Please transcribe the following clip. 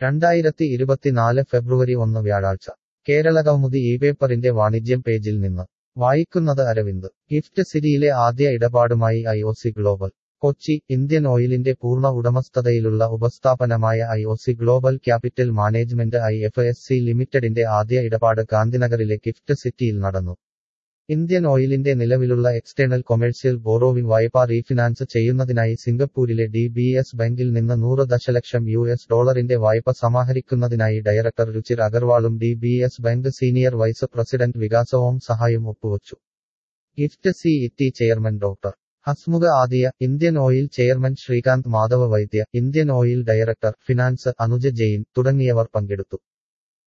രണ്ടായിരത്തി ഇരുപത്തിനാല് ഫെബ്രുവരി ഒന്ന് വ്യാഴാഴ്ച കേരളകൗമുദി ഈ പേപ്പറിന്റെ വാണിജ്യം പേജിൽ നിന്ന് വായിക്കുന്നത് അരവിന്ദ് ഗിഫ്റ്റ് സിറ്റിയിലെ ആദ്യ ഇടപാടുമായി I O C global Kochi Indian ഓയിലിന്റെ പൂർണ്ണ ഉടമസ്ഥതയിലുള്ള ഉപസ്ഥാപനമായ I O C global capital management I F S C ലിമിറ്റഡിന്റെ ആദ്യ ഇടപാട് ഗാന്ധിനഗറിലെ ഗിഫ്റ്റ് സിറ്റിയിൽ നടന്നു ഇന്ത്യൻ ഓയിലിന്റെ നിലവിലുള്ള എക്സ്റ്റേണൽ കൊമേഴ്സ്യൽ ബോറോവിംഗ് വായ്പ റീഫിനാൻസ് ചെയ്യുന്നതിനായി സിംഗപ്പൂരിലെ ഡി ബി എസ് ബാങ്കിൽ നിന്ന് നൂറ് ദശലക്ഷം യു എസ് ഡോളറിന്റെ വായ്പ സമാഹരിക്കുന്നതിനായി ഡയറക്ടർ രുചിർ അഗർവാളും D B S bank senior vice president വികാസവും സഹായം ഒപ്പുവച്ചു GIFT city chairman doctor Hasmukh Adhia Indian oil chairman Srikanth Madhav Vaidya Indian oil director finance Anuja Jain തുടങ്ങിയവർ പങ്കെടുത്തു